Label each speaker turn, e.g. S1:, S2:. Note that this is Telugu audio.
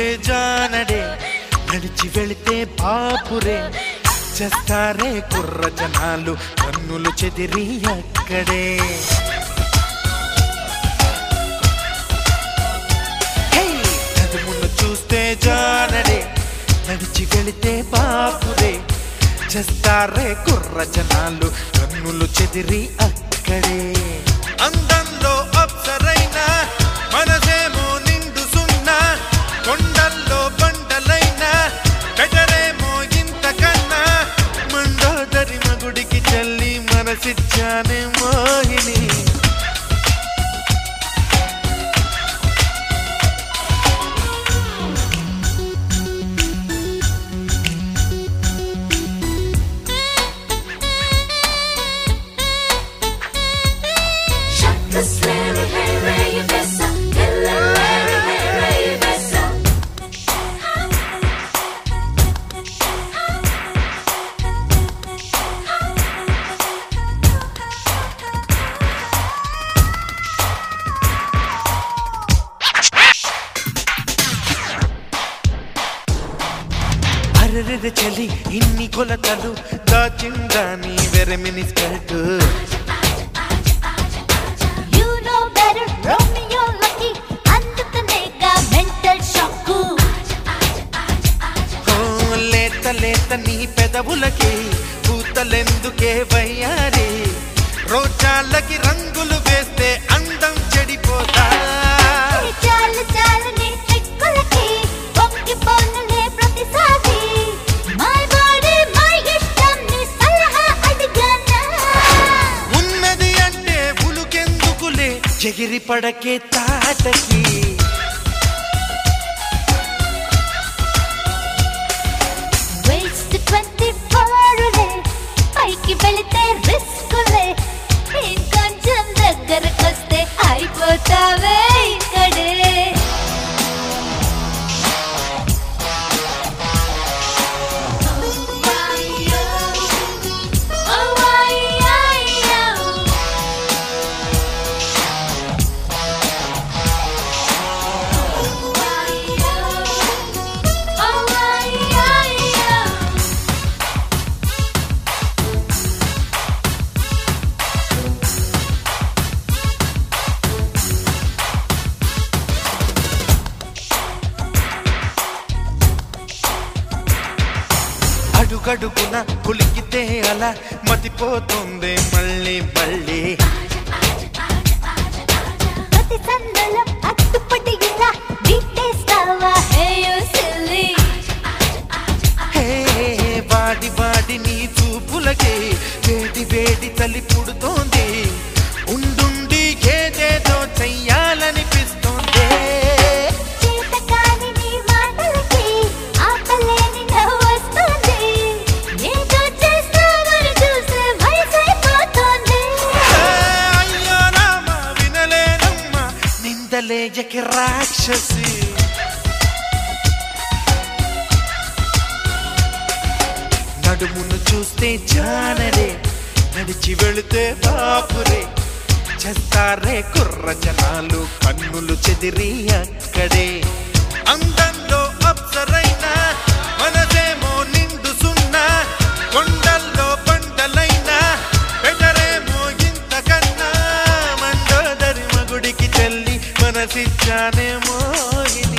S1: జానడే నడిచి వెళితే బాపురే చేస్తారే కుర్ర జనాలు కన్నులు చెదిరి అక్కడే హే! నడుమును చూస్తే జానడే నడిచి వెళితే బాపురే చేస్తారే కుర్ర జనాలు కన్నులు చెదిరి అక్కడే అందంలో అప్సరైనా మనసేమో నిండు సున్నా కొండల్లో బండలైనా బెటరేమో ఇంతకన్నా మండోదరి మగుడికి చల్లి మనసిచ్చానే Mohini
S2: Shut the slammy, hey, ray, you bessa. Killa, Larry, hey, ray, you bessa.
S1: అరెరెరె చలి ఇన్ని కొలతలు దాచిందా నీ very mini skirt
S2: You know better, Romeo lucky. అందుకనేగా mental shock.
S1: ఓ లేత లేత నీ పెదవులకి పూతలెందుకే వయ్యారి రోజాలకి రంగులు వేస్తే అందం చెడిపోతా
S2: ఏ చాలు చాలు నీ చిక్కులకి పొంగిపోనులే ప్రతిసారి. My body, my ఇష్టం, నీ సలహా అడిగానా?
S1: ఉన్నది అంటే ఉలుకెందుకులే ఎగిరి పడకే తాటకి
S2: Waste 24 లే, పైకి వెళితే రిస్కులే ఇంకొంచెం దగ్గరకొస్తే అయిపోతావే ఇక్కడే
S1: అడుగడుగున కులికితే అలా మతిపోతుంది మళ్ళీ మళ్ళీ
S2: ప్రతి సందులో అట్టుపడి ఇలా బీటేస్తావా హే యు సిల్లీ
S1: హే వాడి వాడి నీ చూపులకి వేడి వేడి తలి పుడుతోంది ఉండుండి ఏదేదో చెయ్యాలనిపిస్తోంది
S2: చేతకాని నీ మాటలకి ఆపలేని నవ్వొస్తుంది ఏదో చేస్తావని చూస్తే వయసైపోతుంది
S1: ఏ, అయ్యో రామ వినలేనమ్మా నిందలేయకి రాక్షసి నడుమును చూస్తే జానడే నడిచి వెళితే బాపురే చేస్తారే కుర్ర జనాలు కన్నులు చెదిరి అక్కడే అందంలో అప్సరైనా మనసేమో నిండు సున్నా కొండల్లో బండలైనా బెటరేమో ఇంతకన్నా మండోదరి మగుడికి చెల్లి మనసిచ్చానేమో ఇది